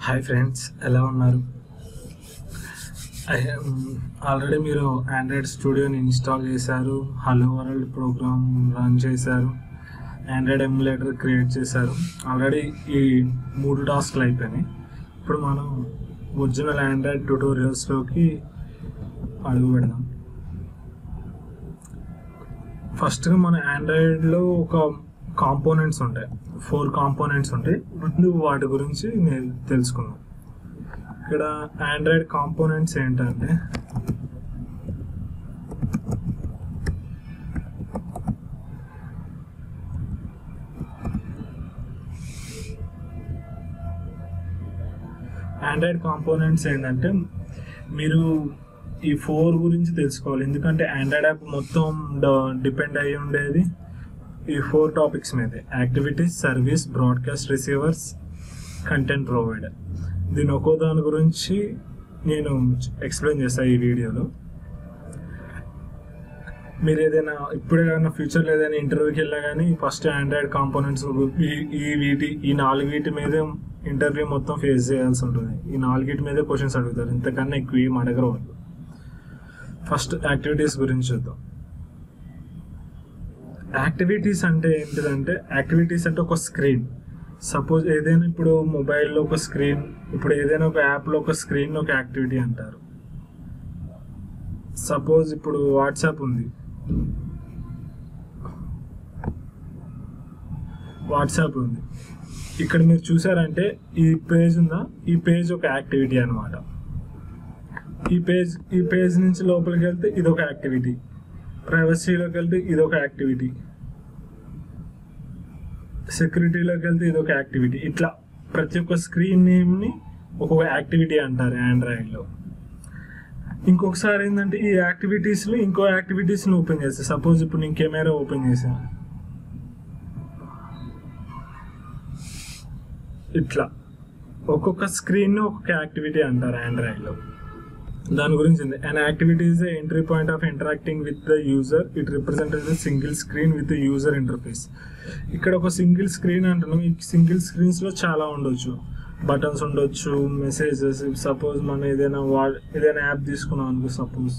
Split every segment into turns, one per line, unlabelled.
hi friends ఎలా ఉన్నారు already మీరు ఆండ్రాయిడ్ స్టూడియోని ఇన్స్టాల్ చేశారు హలో వరల్డ్ ప్రోగ్రామ్ రన్ చేశారు ఆండ్రాయిడ్ ఎమ్యులేటర్ క్రియేట్ చేశారు ఆల్రెడీ ఈ మూడు టాస్క్లు అయిపోయినాయి ఇప్పుడు మనం ఒరిజినల్ ఆండ్రాయిడ్ ట్యూటోరియల్స్లోకి అడుగు పెడదాం ఫస్ట్గా మన ఆండ్రాయిడ్లో ఒక కాంపోనెంట్స్ ఉంటాయి ఫోర్ కాంపోనెంట్స్ ఉంటాయి ముందు వాటి గురించి నేను తెలుసుకుందాం ఇక్కడ ఆండ్రాయిడ్ కాంపోనెంట్స్ ఏంటంటే ఆండ్రాయిడ్ కాంపోనెంట్స్ ఏంటంటే మీరు ఈ ఫోర్ గురించి తెలుసుకోవాలి ఎందుకంటే ఆండ్రాయిడ్ యాప్ మొత్తం డిపెండ్ అయ్యి ఉండేది ఈ ఫోర్ టాపిక్స్ మీదే activities service broadcast receivers content provider దీని ఒక్కో దాని గురించి నేను ఎక్స్ప్లెయిన్ చేస్తాను ఈ వీడియోలో మీరు ఏదైనా ఇప్పుడే కానీ ఫ్యూచర్లో ఏదైనా ఇంటర్వ్యూకి వెళ్ళా కానీ ఫస్ట్ ఆండ్రాయిడ్ కాంపోనెంట్స్ ఈ ఈ వీటి ఈ నాలుగు వీటి మీదే ఇంటర్వ్యూ మొత్తం ఫేస్ చేయాల్సి ఉంటుంది ఈ నాలుగిటి మీదే క్వశ్చన్స్ అడుగుతారు ఇంతకన్నా ఎక్కువ ఏం అడగరు వాళ్ళు ఫస్ట్ యాక్టివిటీస్ గురించి చూద్దాం యాక్టివిటీస్ అంటే ఏంటిదంటే యాక్టివిటీస్ అంటే ఒక స్క్రీన్ సపోజ్ ఏదైనా ఇప్పుడు మొబైల్లో ఒక స్క్రీన్ ఇప్పుడు ఏదైనా ఒక యాప్లో ఒక స్క్రీన్ ఒక యాక్టివిటీ అంటారు సపోజ్ ఇప్పుడు వాట్సాప్ ఉంది వాట్సాప్ ఉంది ఇక్కడ మీరు చూసారంటే ఈ పేజ్ ఉందా ఈ పేజ్ ఒక యాక్టివిటీ అనమాట ఈ పేజ్ ఈ పేజ్ నుంచి లోపలికి వెళ్తే ఇది ఒక యాక్టివిటీ ప్రైవసీలోకి వెళ్తే ఇది ఒక యాక్టివిటీ సెక్యూరిటీలోకి వెళ్తే ఇది ఒక యాక్టివిటీ ఇట్లా ప్రతి ఒక్క స్క్రీన్ నేమ్ని ఒక్కొక్క యాక్టివిటీ అంటారు ఆండ్రాయిడ్లో ఇంకొకసారి ఏంటంటే ఈ యాక్టివిటీస్లో ఇంకో యాక్టివిటీస్ని ఓపెన్ చేస్తాను సపోజ్ ఇప్పుడు నేను కెమెరా ఓపెన్ చేశాను ఇట్లా ఒక్కొక్క స్క్రీన్ ఒక్కొక్క యాక్టివిటీ అంటారు ఆండ్రాయిడ్లో దాని గురించి ఉంది and activity is entry point of interacting with the user it represented single screen with user interface ఇక్కడ ఒక సింగిల్ స్క్రీన్ అంటున్నాం ఈ సింగిల్ స్క్రీన్స్లో చాలా ఉండొచ్చు బటన్స్ ఉండొచ్చు మెసేజెస్ సపోజ్ మనం ఏదైనా వా ఏదైనా యాప్ తీసుకున్నాం అనుకో సపోజ్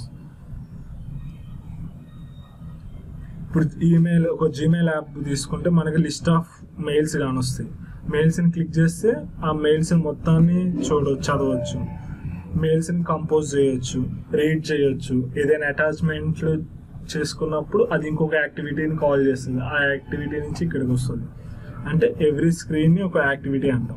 ఇప్పుడు ఈమెయిల్ ఒక జీమెయిల్ యాప్ తీసుకుంటే మనకి లిస్ట్ ఆఫ్ మెయిల్స్ కానొస్తాయి మెయిల్స్ని క్లిక్ చేస్తే ఆ మెయిల్స్ మొత్తాన్ని చూడవచ్చు చదవచ్చు మెయిల్స్ని కంపోజ్ చేయొచ్చు రీడ్ చేయొచ్చు ఏదైనా అటాచ్మెంట్లు చేసుకున్నప్పుడు అది ఇంకొక యాక్టివిటీని కాల్ చేస్తుంది ఆ యాక్టివిటీ నుంచి ఇక్కడికి వస్తుంది అంటే ఎవ్రీ స్క్రీన్ని ఒక యాక్టివిటీ అంటాం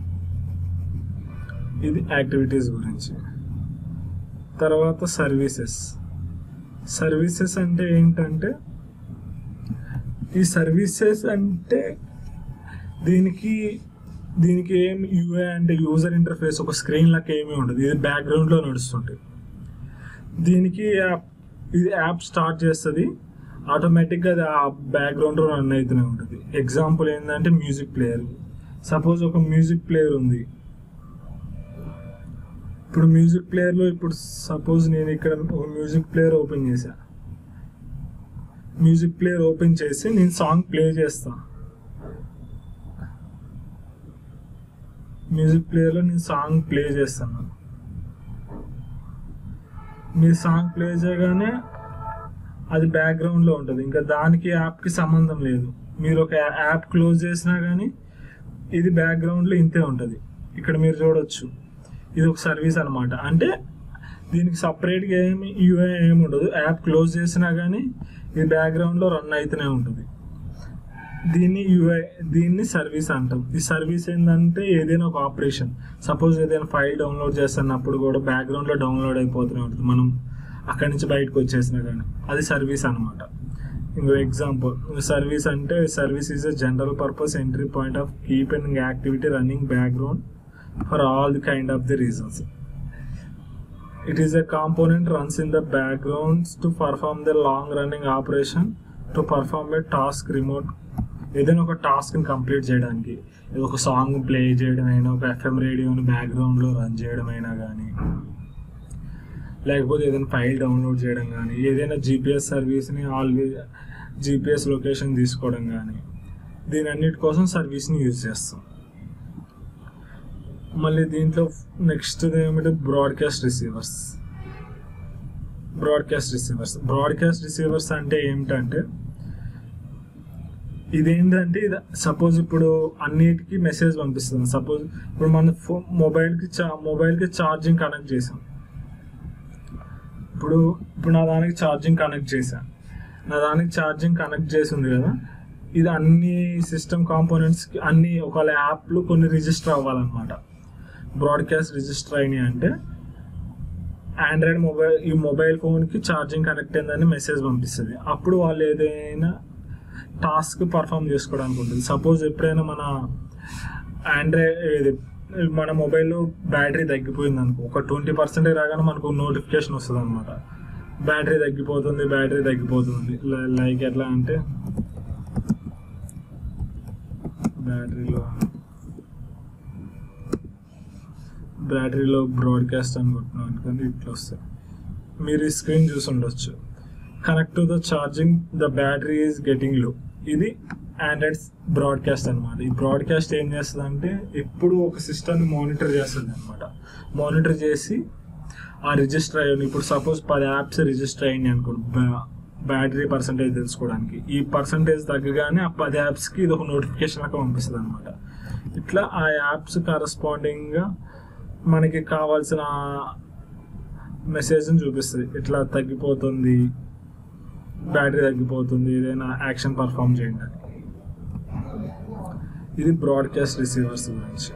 ఇది యాక్టివిటీస్ గురించి తర్వాత సర్వీసెస్ సర్వీసెస్ అంటే ఏంటంటే ఈ సర్వీసెస్ అంటే దీనికి దీనికి ఏం యూఏ అంటే యూజర్ ఇంటర్ఫేస్ ఒక స్క్రీన్ లెక్క ఏమీ ఉండదు ఇది బ్యాక్గ్రౌండ్లో నడుస్తుంటుంది దీనికి యాప్ ఇది యాప్ స్టార్ట్ చేస్తుంది ఆటోమేటిక్గా అది ఆ బ్యాక్గ్రౌండ్లో రన్ అవుతూనే ఉంటుంది ఎగ్జాంపుల్ ఏంటంటే మ్యూజిక్ ప్లేయర్ సపోజ్ ఒక మ్యూజిక్ ప్లేయర్ ఉంది ఇప్పుడు మ్యూజిక్ ప్లేయర్లో ఇప్పుడు సపోజ్ నేను ఇక్కడ ఒక మ్యూజిక్ ప్లేయర్ ఓపెన్ చేశా మ్యూజిక్ ప్లేయర్ ఓపెన్ చేసి నేను సాంగ్ ప్లే చేస్తా మ్యూజిక్ ప్లేయర్లో నేను సాంగ్ ప్లే చేస్తాను మీరు సాంగ్ ప్లే చేయగానే అది బ్యాక్గ్రౌండ్లో ఉంటుంది ఇంకా దానికి యాప్కి సంబంధం లేదు మీరు ఒక యాప్ క్లోజ్ చేసినా కానీ ఇది బ్యాక్గ్రౌండ్లో ఇంతే ఉంటుంది ఇక్కడ మీరు చూడొచ్చు ఇది ఒక సర్వీస్ అనమాట అంటే దీనికి సపరేట్గా ఏమి యూఏ ఏమి ఉండదు యాప్ క్లోజ్ చేసినా కానీ ఇది బ్యాక్గ్రౌండ్లో రన్ అవుతూనే ఉంటుంది దీన్ని యూఐ దీన్ని సర్వీస్ అంటాం ఈ సర్వీస్ ఏంటంటే ఏదైనా ఒక ఆపరేషన్ సపోజ్ ఏదైనా ఫైల్ డౌన్లోడ్ చేస్తున్నప్పుడు కూడా బ్యాక్గ్రౌండ్లో డౌన్లోడ్ అయిపోతూనే ఉంటుంది మనం అక్కడి నుంచి బయటకు వచ్చేసినా కానీ అది సర్వీస్ అనమాట ఇంకో ఎగ్జాంపుల్ సర్వీస్ అంటే service is a general purpose entry point of keeping activity running background for all the kind of the reasons it is a component runs in the backgrounds to perform the long running operation to perform a task remote ఏదైనా ఒక టాస్క్ని complete చేయడానికి ఏదో ఒక song play చేయడమైనా ఒక FM రేడియోని బ్యాక్గ్రౌండ్లో run చేయడమైనా కానీ లేకపోతే ఏదైనా ఫైల్ డౌన్లోడ్ చేయడం కానీ ఏదైనా జీపీఎస్ సర్వీస్ని ఆల్వేస్ జీపీఎస్ లొకేషన్ తీసుకోవడం కానీ దీని అన్నిటి కోసం సర్వీస్ని యూజ్ చేస్తాం మళ్ళీ దీంట్లో నెక్స్ట్ ఏమిటి broadcast receivers broadcast receivers broadcast receivers అంటే ఏమిటంటే ఇదేంటంటే ఇది సపోజ్ ఇప్పుడు అన్నిటికీ మెసేజ్ పంపిస్తుంది సపోజ్ ఇప్పుడు మన ఫో మొబైల్కి చా మొబైల్కి ఛార్జింగ్ కనెక్ట్ చేసాం ఇప్పుడు ఇప్పుడు నా దానికి ఛార్జింగ్ కనెక్ట్ చేశాను నా దానికి ఛార్జింగ్ కనెక్ట్ చేసి ఉంది కదా ఇది అన్ని సిస్టమ్ కాంపోనెంట్స్కి అన్ని ఒకవేళ యాప్లు కొన్ని రిజిస్టర్ అవ్వాలన్నమాట బ్రాడ్కాస్ట్ రిజిస్టర్ అయినాయి అంటే ఆండ్రాయిడ్ మొబైల్ ఈ మొబైల్ ఫోన్కి ఛార్జింగ్ కనెక్ట్ అయిందని మెసేజ్ పంపిస్తుంది అప్పుడు వాళ్ళు ఏదైనా టాస్క్ పర్ఫామ్ చేసుకోవడానికి ఉంటుంది సపోజ్ ఎప్పుడైనా మన ఆండ్రాయిడ్ ఇది మన మొబైల్లో బ్యాటరీ తగ్గిపోయింది అనుకో ఒక ట్వంటీ పర్సెంటేజ్ రాగానే మనకు నోటిఫికేషన్ వస్తుంది అనమాట బ్యాటరీ తగ్గిపోతుంది బ్యాటరీ తగ్గిపోతుంది లైక్ ఎట్లా అంటే బ్యాటరీలో బ్యాటరీలో బ్రాడ్కాస్ట్ అనుకుంటున్నాం అనుకోండి ఇట్లా వస్తాయి మీరు ఈ స్క్రీన్ చూసి ఉండొచ్చు connect to the charging the battery is getting low ఇది ఆండ్రాయిడ్ బ్రాడ్కాస్ట్ అనమాట ఈ బ్రాడ్కాస్ట్ ఏం చేస్తుంది అంటే ఎప్పుడు ఒక సిస్టమ్ని మానిటర్ చేస్తుంది అనమాట మానిటర్ చేసి ఆ రిజిస్టర్ అయ్యి ఇప్పుడు సపోజ్ పది యాప్స్ రిజిస్టర్ అయ్యింది అనుకోండి బ్యాటరీ పర్సంటేజ్ తెలుసుకోవడానికి ఈ పర్సంటేజ్ తగ్గగానే ఆ పది యాప్స్కి ఇది ఒక నోటిఫికేషన్ లాగా పంపిస్తుంది అనమాట ఇట్లా ఆ యాప్స్ కరస్పాండింగ్గా మనకి కావాల్సిన మెసేజ్ని చూపిస్తుంది ఇట్లా తగ్గిపోతుంది బ్యాటరీ తగ్గిపోతుంది ఏదైనా యాక్షన్ పర్ఫామ్ చేయండి అని ఇది బ్రాడ్కాస్ట్ రిసీవర్స్ గురించి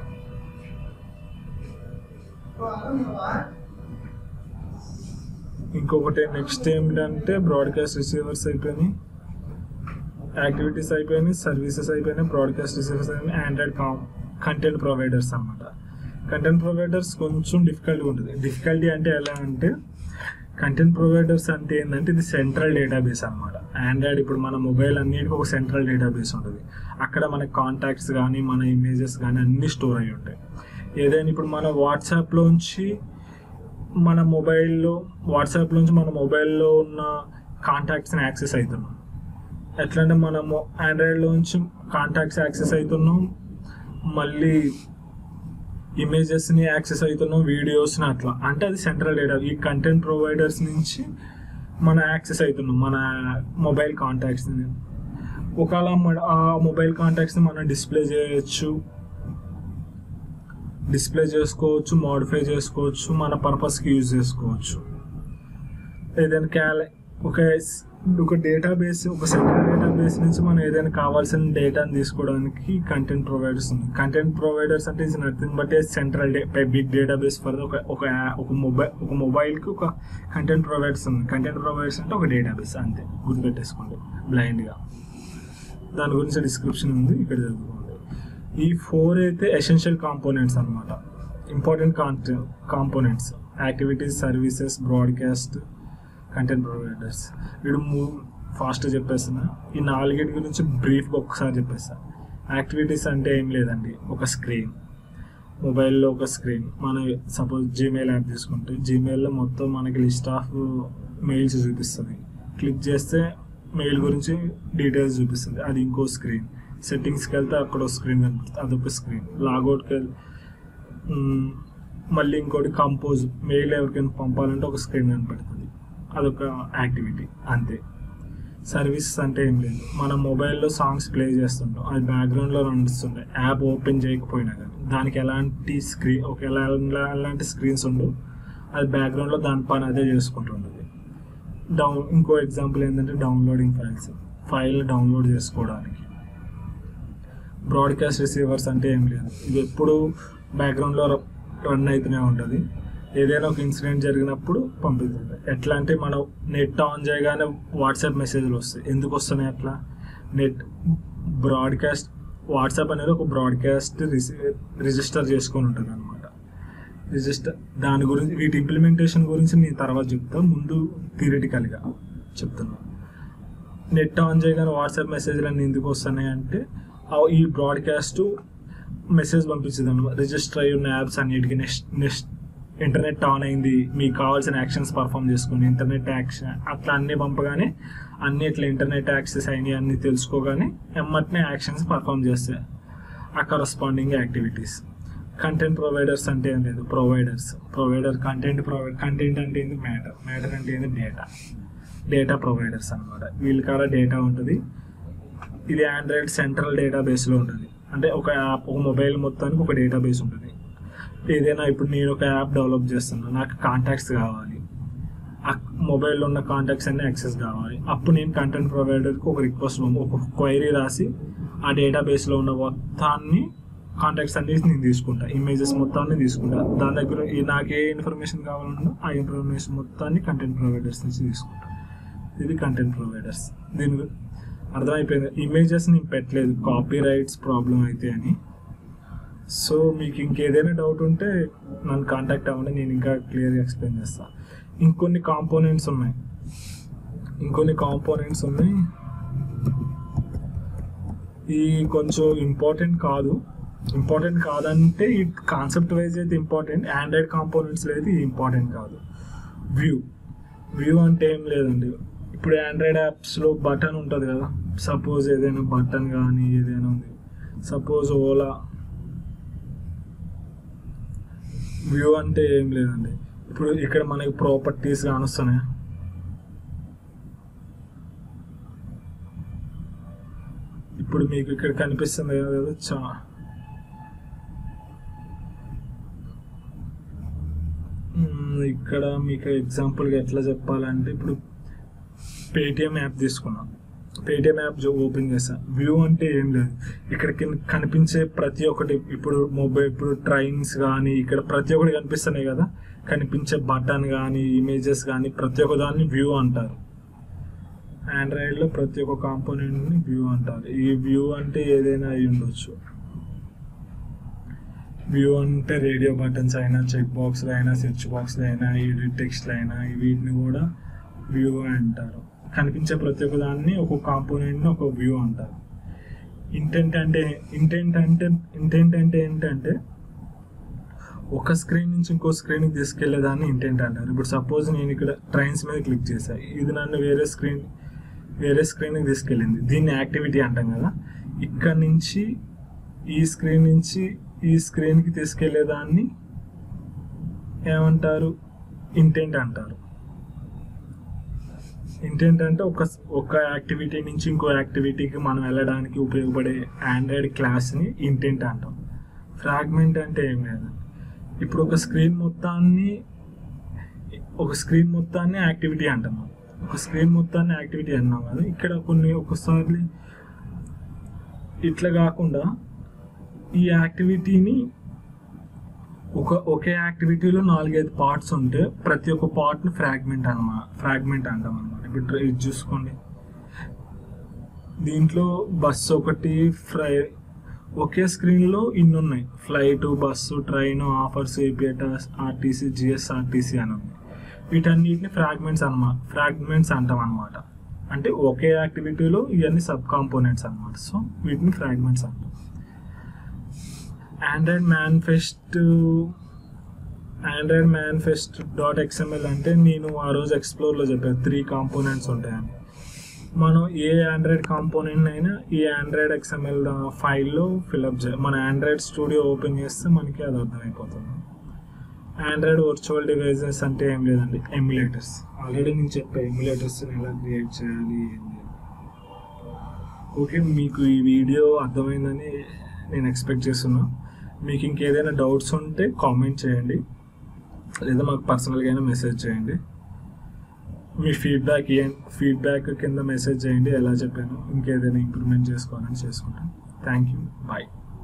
ఇంకొకటి నెక్స్ట్ ఏమిటంటే బ్రాడ్కాస్ట్ రిసీవర్స్ అయిపోయినాయి యాక్టివిటీస్ అయిపోయినాయి సర్వీసెస్ అయిపోయినాయి బ్రాడ్కాస్ట్ రిసీవర్స్ అయిపోయినాయి ఆండ్రాయిడ్ కామ్ కంటెంట్ ప్రొవైడర్స్ అనమాట కంటెంట్ ప్రొవైడర్స్ కొంచెం డిఫికల్ట్గా ఉంటుంది డిఫికల్టీ అంటే ఎలా అంటే కంటెంట్ ప్రొవైడర్స్ అంటే ఏంటంటే ఇది సెంట్రల్ డేటాబేస్ అనమాట ఆండ్రాయిడ్ ఇప్పుడు మన మొబైల్ అన్నిటికీ ఒక సెంట్రల్ డేటాబేస్ ఉంటుంది అక్కడ మన కాంటాక్ట్స్ కానీ మన ఇమేజెస్ కానీ అన్నీ స్టోర్ అయి ఉంటాయి ఏదైనా ఇప్పుడు మన వాట్సాప్లోంచి మన మొబైల్లో వాట్సాప్లోంచి మన మొబైల్లో ఉన్న కాంటాక్ట్స్ని యాక్సెస్ అవుతున్నాం ఎట్లా అంటే మనము ఆండ్రాయిడ్లోంచి కాంటాక్ట్స్ యాక్సెస్ అవుతున్నాం మళ్ళీ ఇమేజెస్ని యాక్సెస్ అవుతున్నాం వీడియోస్ని అట్లా అంటే అది సెంట్రల్ డేటా ఈ కంటెంట్ ప్రొవైడర్స్ నుంచి మన యాక్సెస్ అవుతున్నాం మన మొబైల్ కాంటాక్ట్స్ని ఒకవేళ మన- ఆ మొబైల్ కాంటాక్ట్స్ని మనం డిస్ప్లే చేయొచ్చు డిస్ప్లే చేసుకోవచ్చు మోడిఫై చేసుకోవచ్చు మన పర్పస్కి యూజ్ చేసుకోవచ్చు ఏదైనా క్యాల ఒక స్- ఒక డేటాబేస్ ఒక సెంట్రల్ డేటాబేస్ నుంచి మనం ఏదైనా కావాల్సిన డేటాని తీసుకోవడానికి కంటెంట్ ప్రొవైడర్స్ ఉంది కంటెంట్ ప్రొవైడర్స్ అంటే is nothing but a central day big database for ఒక ఒక యా- ఒక మొబైల్ ఒక మొబైల్కి ఒక కంటెంట్ ప్రొవైడర్స్ ఉంది కంటెంట్ ప్రొవైడర్స్ అంటే ఒక డేటాబేస్ అంతే గుర్తుపెట్టేసుకోండి బ్లైండ్గా దాని గురించి డిస్క్రిప్షన్ ఉంది ఇక్కడ చదువుకోండి ఈ ఫోర్ అయితే ఎసెన్షియల్ కాంపోనెంట్స్ అనమాట important content components activities services broadcast content providers వీడు మూ ఫాస్ట్ చెప్పేస్తున్నా ఈ నాలుగిటి గురించి బ్రీఫ్గా ఒక్కసారి చెప్పేస్తా యాక్టివిటీస్ అంటే ఏం లేదండి ఒక స్క్రీన్ మొబైల్లో ఒక స్క్రీన్ మన సపోజ్ జీమెయిల్ యాప్ తీసుకుంటే జీమెయిల్లో మొత్తం మనకి లిస్ట్ ఆఫ్ మెయిల్స్ చూపిస్తుంది క్లిక్ చేస్తే మెయిల్ గురించి డీటెయిల్స్ చూపిస్తుంది అది ఇంకో స్క్రీన్ సెట్టింగ్స్కి వెళ్తే అక్కడ ఒక స్క్రీన్ కనిపిస్తుంది అదొక స్క్రీన్ లాగౌట్కి వెళ్ళి మ్, మళ్ళీ ఇంకోటి కంపోజ్ మెయిల్ ఎవరికైనా పంపాలంటే ఒక స్క్రీన్ కనపడుతుంది అదొక యాక్టివిటీ అంతే సర్వీసెస్ అంటే ఏం లేదు మన మొబైల్లో సాంగ్స్ ప్లే చేస్తుంటాం అది బ్యాక్గ్రౌండ్లో నడుస్తుండే యాప్ ఓపెన్ చేయకపోయినా కానీ దానికి ఎలాంటి స్క్రీన్ ఒక ఎలా ఎలాంటి స్క్రీన్స్ ఉండవు అది బ్యాక్గ్రౌండ్లో దాని పని అదే చేసుకుంటుంటుంది డౌన్ ఇంకో ఎగ్జాంపుల్ ఏంటంటే డౌన్లోడింగ్ ఫైల్స్ ఫైల్ డౌన్లోడ్ చేసుకోవడానికి బ్రాడ్కాస్ట్ రిసీవర్స్ అంటే ఏం లేదు ఇది ఎప్పుడు బ్యాక్గ్రౌండ్లో రన్ అవుతూనే ఉంటుంది ఏదైనా ఒక ఇన్సిడెంట్ జరిగినప్పుడు పంపిస్తుంది ఎట్లా అంటే మనం నెట్ ఆన్ చేయగానే వాట్సాప్ మెసేజ్లు వస్తాయి ఎందుకు వస్తున్నాయి అట్లా నెట్ బ్రాడ్కాస్ట్ వాట్సాప్ అనేది ఒక బ్రాడ్కాస్ట్ రిజిస్టర్ చేసుకొని ఉంటుంది అనమాట రిజిస్టర్ దాని గురించి వీటి ఇంప్లిమెంటేషన్ గురించి నేను తర్వాత చెప్తా ముందు థియరిటికల్గా చెప్తున్నా నెట్ ఆన్ చేయగానే వాట్సాప్ మెసేజ్లు అన్నీ ఎందుకు వస్తున్నాయి అంటే ఆ- ఈ బ్రాడ్కాస్ట్ మెసేజ్ పంపించింది అనమాట రిజిస్టర్ అయ్యి ఉన్న యాప్స్ అన్నిటికీ నెక్స్ట్ నెక్స్ట్ ఇంటర్నెట్ ఆన్ అయింది మీకు కావాల్సిన యాక్షన్స్ పర్ఫామ్ చేసుకోండి ఇంటర్నెట్ యాక్షన్ అట్లా అన్నీ పంపగానే అన్ని ఇట్లా ఇంటర్నెట్ యాక్సెస్ అయినాయి అన్నీ తెలుసుకోగానే ఎమ్మటనే యాక్షన్స్ పర్ఫామ్ చేస్తాయి ఆ కరస్పాండింగ్ యాక్టివిటీస్ కంటెంట్ ప్రొవైడర్స్ అంటే ఏం లేదు providers provider content provide content అంటే ఏంది మ్యాటర్ మ్యాటర్ అంటే ఏంది డేటా డేటా ప్రొవైడర్స్ అనమాట వీళ్ళ కాడ డేటా ఉంటుంది ఇది ఆండ్రాయిడ్ సెంట్రల్ డేటాబేస్లో ఉంటుంది అంటే ఒక యాప్ ఒక మొబైల్ మొత్తానికి ఒక డేటాబేస్ ఉంటుంది ఏదైనా ఇప్పుడు నేను ఒక యాప్ డెవలప్ చేస్తున్నా నాకు కాంటాక్ట్స్ కావాలి ఆ మొబైల్లో ఉన్న కాంటాక్ట్స్ అన్ని యాక్సెస్ కావాలి అప్పుడు నేను కంటెంట్ ప్రొవైడర్కి ఒక రిక్వెస్ట్ ఒక క్వైరీ రాసి ఆ డేటాబేస్లో ఉన్న మొత్తాన్ని కాంటాక్ట్స్ అన్ని నేను తీసుకుంటా ఇమేజెస్ మొత్తాన్ని తీసుకుంటా దాని దగ్గర ఈ నాకు ఏ ఇన్ఫర్మేషన్ కావాలన్నా ఆ ఇన్ఫర్మేషన్ మొత్తాన్ని కంటెంట్ ప్రొవైడర్స్ నుంచి తీసుకుంటా ఇది కంటెంట్ ప్రొవైడర్స్ దీని గు- అర్థమైపోయింది ఇమేజెస్ నేను పెట్టలేదు కాపీ రైట్స్ ప్రాబ్లం అయితే అని సో మీకు ఇంకేదైనా డౌట్ ఉంటే నన్ను కాంటాక్ట్ అవ్వండి నేను ఇంకా క్లియర్గా ఎక్స్ప్లెయిన్ చేస్తాను ఇంకొన్ని కాంపోనెంట్స్ ఉన్నాయి ఇంకొన్ని కాంపోనెంట్స్ ఉన్నాయి ఈ కొంచెం ఇంపార్టెంట్ కాదు ఇంపార్టెంట్ కాదంటే ఈ కాన్సెప్ట్ వైజ్ అయితే ఇంపార్టెంట్ ఆండ్రాయిడ్ కాంపోనెంట్స్లో అయితే ఇది ఇంపార్టెంట్ కాదు వ్యూ వ్యూ అంటే ఏం లేదండి ఇప్పుడు ఆండ్రాయిడ్ యాప్స్లో బటన్ ఉంటుంది కదా సపోజ్ ఏదైనా బటన్ కానీ ఏదైనా ఉంది సపోజ్ ఓలా వ్యూ అంటే ఏం లేదండి ఇప్పుడు ఇక్కడ మనకి ప్రాపర్టీస్ కానొస్తున్నాయి ఇప్పుడు మీకు ఇక్కడ కనిపిస్తుంది కదా చా మ్మ్, ఇక్కడ మీకు ఎగ్జాంపుల్గా ఎట్లా చెప్పాలంటే ఇప్పుడు పేటిఎం యాప్ తీసుకున్నాం పేటిఎం యాప్ ఓపెన్ చేసా వ్యూ అంటే ఏం లేదు ఇక్కడ కింద కనిపించే ప్రతి ఒక్కటి ఇప్పుడు మొబైల్ ఇప్పుడు ట్రైన్స్ కానీ ఇక్కడ ప్రతి ఒక్కటి కనిపిస్తున్నాయి కదా కనిపించే బటన్ కానీ ఇమేజెస్ కానీ ప్రతి ఒక్క దాన్ని వ్యూ అంటారు ఆండ్రాయిడ్లో ప్రతి ఒక్క కాంపోనెంట్ని వ్యూ అంటారు ఈ వ్యూ అంటే ఏదైనా అయి ఉండొచ్చు వ్యూ అంటే రేడియో బటన్స్ అయినా చెక్ బాక్స్లు అయినా సెర్చ్ బాక్స్లు అయినా ఎడిట్ టెక్స్ట్లు అయినా వీటిని కూడా వ్యూ అంటారు కనిపించే ప్రతి ఒక్క దాన్ని ఒక కాంపోనెంట్ని ఒక వ్యూ అంటారు ఇంటెంట్ అంటే ఇంటెంట్ అంటే ఇంటెంట్ అంటే ఏంటంటే ఒక స్క్రీన్ నుంచి ఇంకో స్క్రీన్కి తీసుకెళ్లేదాన్ని ఇంటెంట్ అంటారు ఇప్పుడు సపోజ్ నేను ఇక్కడ ట్రైన్స్ మీద క్లిక్ చేశాను ఇది నన్ను వేరే స్క్రీన్ వేరే స్క్రీన్కి తీసుకెళ్ళింది దీన్ని యాక్టివిటీ అంటాం కదా ఇక్కడ నుంచి ఈ స్క్రీన్ నుంచి ఈ స్క్రీన్కి తీసుకెళ్లేదాన్ని ఏమంటారు ఇంటెంట్ అంటారు ఇంటెంట్ అంటే ఒక ఒక యాక్టివిటీ నుంచి ఇంకో యాక్టివిటీకి మనం వెళ్ళడానికి ఉపయోగపడే ఆండ్రాయిడ్ క్లాస్ని ఇంటెంట్ అంటాం ఫ్రాగ్మెంట్ అంటే ఏం లేదు ఇప్పుడు ఒక స్క్రీన్ మొత్తాన్ని ఒక స్క్రీన్ మొత్తాన్ని యాక్టివిటీ అంటాం ఒక స్క్రీన్ మొత్తాన్ని యాక్టివిటీ అన్నాం కదా ఇక్కడ కొన్ని ఒకసారి ఇట్లా కాకుండా ఈ యాక్టివిటీని ఒక ఒకే యాక్టివిటీలో నాలుగైదు పార్ట్స్ ఉంటే ప్రతి ఒక్క పార్ట్ని ఫ్రాగ్మెంట్ అనమాట ఫ్రాగ్మెంట్ అంటాం అనమాట ఇప్పుడు ఇది చూసుకోండి దీంట్లో బస్సు ఒకటి ఫ్రై ఒకే స్క్రీన్లో ఇన్ని ఉన్నాయి flight bus train offers APSRTC GSRTC అని ఉన్నాయి వీటన్నిటిని ఫ్రాగ్మెంట్స్ అనమాట ఫ్రాగ్మెంట్స్ అంటాం అనమాట అంటే ఒకే యాక్టివిటీలో ఇవన్నీ సబ్ కాంపోనెంట్స్ అనమాట సో వీటిని ఫ్రాగ్మెంట్స్ అంటాం Android manifest Android manifest dot XML అంటే నేను ఆ రోజు ఎక్స్ప్లోర్లో చెప్పాను త్రీ కాంపోనెంట్స్ ఉంటాయని మనం ఏ ఆండ్రాయిడ్ కాంపోనెంట్ అయినా ఈ ఆండ్రాయిడ్ ఎక్స్ఎంఎల్ ఫైల్లో ఫిల్అప్ చేయాలి మన ఆండ్రాయిడ్ స్టూడియో ఓపెన్ చేస్తే మనకి అది అర్థమైపోతుంది ఆండ్రాయిడ్ వర్చువల్ డివైజెస్ అంటే ఏం లేదండి ఎమ్యులేటర్స్ ఆల్రెడీ నేను చెప్పా ఎమ్యులేటర్స్ ఎలా క్రియేట్ చేయాలి ఏంది ఓకే మీకు ఈ వీడియో అర్థమైందని నేను ఎక్స్పెక్ట్ చేస్తున్నా మీకు ఇంకేదైనా డౌట్స్ ఉంటే కామెంట్ చేయండి లేదా మాకు పర్సనల్గా అయినా మెసేజ్ చేయండి మీ ఫీడ్బ్యాక్ ఏం ఫీడ్బ్యాక్ కింద మెసేజ్ చేయండి ఎలా చెప్పాను ఇంకేదైనా ఇంప్రూవ్మెంట్ చేసుకోవాలని చేసుకుంటాను థ్యాంక్ యూ బాయ్